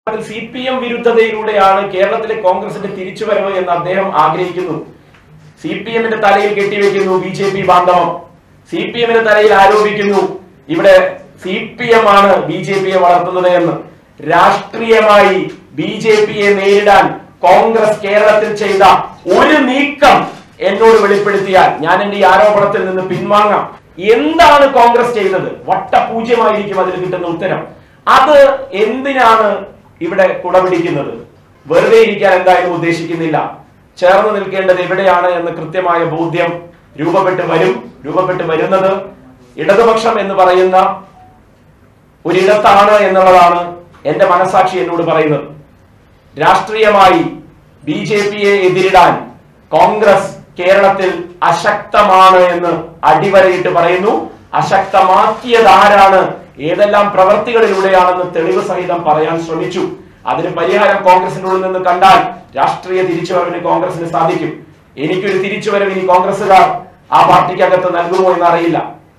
C P M വിരുദ്ധതയിലൂടെയാണ് കേരളത്തിലെ കോൺഗ്രസിന്റെ തിരിച്ചുവരവ് എന്ന് അദ്ദേഹം ആഗ്രഹിക്കുന്നു സി പി എമ്മിന്റെ തലയിൽ കെട്ടിവെക്കുന്നു ബി ജെ പി ബാന്ധവം സി പി എമ്മിന്റെ തലയിൽ ആരോപിക്കുന്നു ഇവിടെ സി പി എം ആണ് ബി ജെ പിയെ വളർത്തുന്നത് എന്ന് രാഷ്ട്രീയമായി ബി ജെ പിയെ നേരിടാൻ കോൺഗ്രസ് കേരളത്തിൽ ചെയ്ത ഒരു നീക്കം എന്നോട് വെളിപ്പെടുത്തിയാൽ ഞാൻ എന്റെ ഈ ആരോപണത്തിൽ നിന്ന് പിൻവാങ്ങാം എന്താണ് കോൺഗ്രസ് ചെയ്തത് വട്ടപൂജ്യമായിരിക്കും അതിൽ കിട്ടുന്ന ഉത്തരം അത് എന്തിനാണ് ഇവിടെ കുടപിടിക്കുന്നത് വെറുതെ ഇരിക്കാൻ എന്തായാലും ഉദ്ദേശിക്കുന്നില്ല ചേർന്ന് നിൽക്കേണ്ടത് എവിടെയാണ് എന്ന് കൃത്യമായ ബോധ്യം രൂപപ്പെട്ട് വരും രൂപപ്പെട്ട് വരുന്നത് ഇടതുപക്ഷം എന്ന് പറയുന്ന ഒരിടത്താണ് എന്നുള്ളതാണ് എന്റെ മനസാക്ഷി എന്നോട് പറയുന്നത് രാഷ്ട്രീയമായി ബി ജെ പിയെ എതിരിടാൻ കോൺഗ്രസ് കേരളത്തിൽ അശക്തമാണ് എന്ന് അടിവരയിട്ട് പറയുന്നു അശക്തമാക്കിയതാരാണ് ഏതെല്ലാം പ്രവർത്തികളിലൂടെയാണെന്ന് തെളിവ് സഹിതം പറയാൻ ശ്രമിച്ചു അതിന് പരിഹാരം കോൺഗ്രസിന്റെ ഉള്ളിൽ നിന്ന് കണ്ടാൽ രാഷ്ട്രീയ തിരിച്ചുവരവിന് കോൺഗ്രസിന് സാധിക്കും എനിക്കൊരു തിരിച്ചുവരവ് ഇനി കോൺഗ്രസുകാർ ആ പാർട്ടിക്കകത്ത് നൽകുമോ എന്ന് അറിയില്ല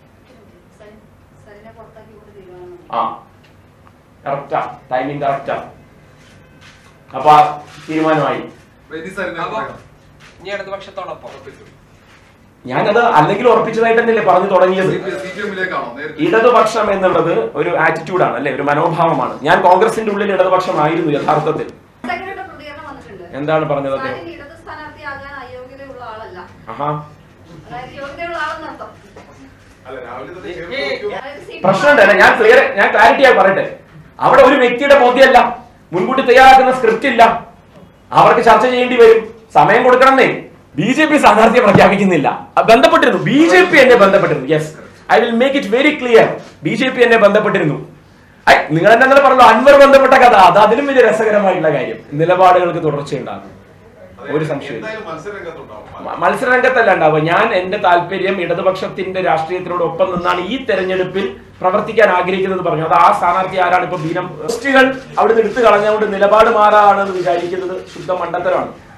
സരിനെ പുറത്താക്കിക്കൊണ്ട് തീരുമാനം ആ കറക്റ്റാ ടൈമിംഗ് കറക്റ്റാ അപ്പൊ ആ തീരുമാനമായി ഇനി സരിനെ അപ്പൊ പറയാം. ഇനി ഇടതുപക്ഷത്തോടൊപ്പം ഞാനത് അല്ലെങ്കിൽ ഉറപ്പിച്ചതായിട്ട് തന്നെയല്ലേ പറഞ്ഞു തുടങ്ങിയത് സി പി- സി പി എമ്മിലേക്കാണോ നേരിട്ട് ഇടതുപക്ഷം എന്നുള്ളത് ഒരു ആറ്റിറ്റ്യൂഡാണ് അല്ലെ ഒരു മനോഭാവമാണ് ഞാൻ കോൺഗ്രസിന്റെ ഉള്ളിൽ ഇടതുപക്ഷമായിരുന്നു യഥാർത്ഥത്തിൽ സെക്രട്ടറിയുടെ പ്രതികരണം വന്നിട്ടുണ്ട് എന്താണ് പറഞ്ഞത് അദ്ദേഹം സ്റ്റാലിൻ ഇടത് സ്ഥാനാർത്ഥിയാകാൻ അയോഗ്യതയുള്ള ആളല്ല ആഹാ അതായത് യോഗ്യതയുള്ള ആളെന്നർത്ഥം അല്ല രാവിലെ തന്നെ ഈ- കേൾക്കും. അതായത് സി പി എം പ്രശ്നമുണ്ടല്ലേ ഞാൻ ക്ലിയർ ഞാൻ ക്ലാരിറ്റി ആയി പറയട്ടെ അവിടെ ഒരു വ്യക്തിയുടെ ബോധ്യമല്ല മുൻകൂട്ടി തയ്യാറാക്കുന്ന സ്ക്രിപ്റ്റ് ഇല്ല അവർക്ക് ചർച്ച ചെയ്യേണ്ടി വരും സമയം കൊടുക്കണമെന്നേ ബി ജെ പി സ്ഥാനാർത്ഥിയെ പ്രഖ്യാപിക്കുന്നില്ല അഹ് ബന്ധപ്പെട്ടിരുന്നു ബി ജെ പി എന്നെ ബന്ധപ്പെട്ടിരുന്നു yes I will make it very clear B J P എന്നെ ബന്ധപ്പെട്ടിരുന്നു ഐ നിങ്ങൾ തന്നെ അങ്ങനെ പറഞ്ഞല്ലോ അൻവർ ബന്ധപ്പെട്ട കഥ അത് അതിലും വലിയ രസകരമായിട്ടുള്ള കാര്യം നിലപാടുകൾക്ക് തുടർച്ചയുണ്ടാകും അതെ, ഒരു സംശയവും എന്തായാലും മത്സരരംഗത്തുണ്ടാവും മ- മത്സരരംഗത്തല്ല ഉണ്ടാവുക ഞാൻ എന്റെ താല്പര്യം ഇടതുപക്ഷത്തിന്റെ രാഷ്ട്രീയത്തിനോടൊപ്പം നിന്നാണ് ഈ തെരഞ്ഞെടുപ്പിൽ പ്രവർത്തിക്കാൻ ആഗ്രഹിക്കുന്നത് പറഞ്ഞു അത് ആ സ്ഥാനാർത്ഥി ആരാണ് ഇപ്പൊ ബീനം പോസ്റ്റുകൾ അവിടെ നിന്ന് എടുത്തു കളഞ്ഞുകൊണ്ട് നിലപാട് മാറാണെന്ന് വിചാരിക്കുന്നത് ശുദ്ധ മണ്ടത്തരമാണ്